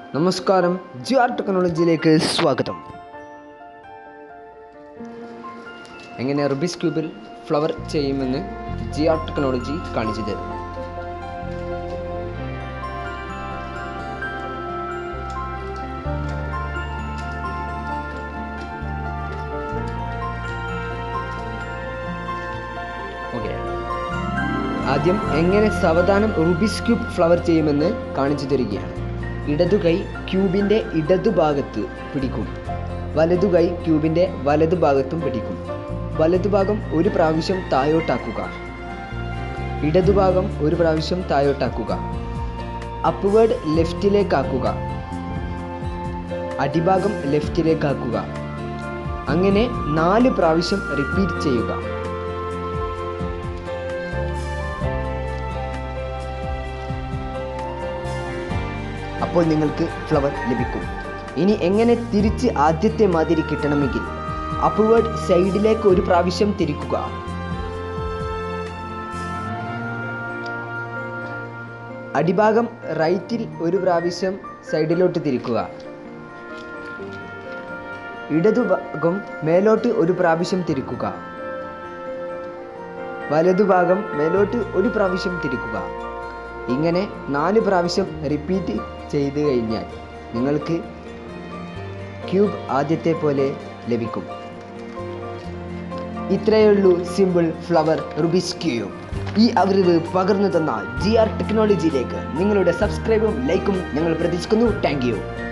നമസ്കാരം G R ടെക്നോളജിയിലേക്ക് സ്വാഗതം എങ്ങനെ റുബിസ് ക്യൂബിൽ ഫ്ലവർ ചെയ്യുമെന്ന് ജി ആർ ടെക്നോളജി കാണിച്ചു തരും ഓക്കെ ആദ്യം എങ്ങനെ സാവധാനം റുബിസ് ക്യൂബ് ഫ്ലവർ ചെയ്യുമെന്ന് കാണിച്ചു തരികയാണ് ഇടതു കൈ ക്യൂബിൻ്റെ ഇടതുഭാഗത്ത് പിടിക്കും വലതു കൈ ക്യൂബിൻ്റെ വലതുഭാഗത്തും പിടിക്കും വലതുഭാഗം ഒരു പ്രാവശ്യം താഴോട്ടാക്കുക ഇടതുഭാഗം ഒരു പ്രാവശ്യം താഴോട്ടാക്കുക അപ്വേഡ് ലെഫ്റ്റിലേക്കാക്കുക അടിഭാഗം ലെഫ്റ്റിലേക്കാക്കുക അങ്ങനെ നാല് പ്രാവശ്യം റിപ്പീറ്റ് ചെയ്യുക അപ്പോൾ നിങ്ങൾക്ക് ഫ്ലവർ ലഭിക്കും ഇനി എങ്ങനെ തിരിച്ച് ആദ്യത്തെ മാതിരി കിട്ടണമെങ്കിൽ അപ്വേഡ് സൈഡിലേക്ക് ഒരു പ്രാവശ്യം തിരിക്കുക അടിഭാഗം റൈറ്റിൽ ഒരു പ്രാവശ്യം സൈഡിലോട്ട് തിരിക്കുക ഇടതുഭാഗം മേലോട്ട് ഒരു പ്രാവശ്യം തിരിക്കുക വലതുഭാഗം മേലോട്ട് ഒരു പ്രാവശ്യം തിരിക്കുക ഇങ്ങനെ നാല് പ്രാവശ്യം റിപ്പീറ്റ് ചെയ്ത് കഴിഞ്ഞാൽ നിങ്ങൾക്ക് ക്യൂബ് ആദ്യത്തെ പോലെ ലഭിക്കും ഇത്രയേ ഉള്ളൂ സിമ്പിൾ ഫ്ലവർ റുബിസ് ക്യൂബ് ഈ അറിവ് പകർന്നു തന്ന ജി ആർ ടെക്നോളജിയിലേക്ക് നിങ്ങളുടെ സബ്സ്ക്രൈബും ലൈക്കും ഞങ്ങൾ പ്രതീക്ഷിക്കുന്നു താങ്ക് യു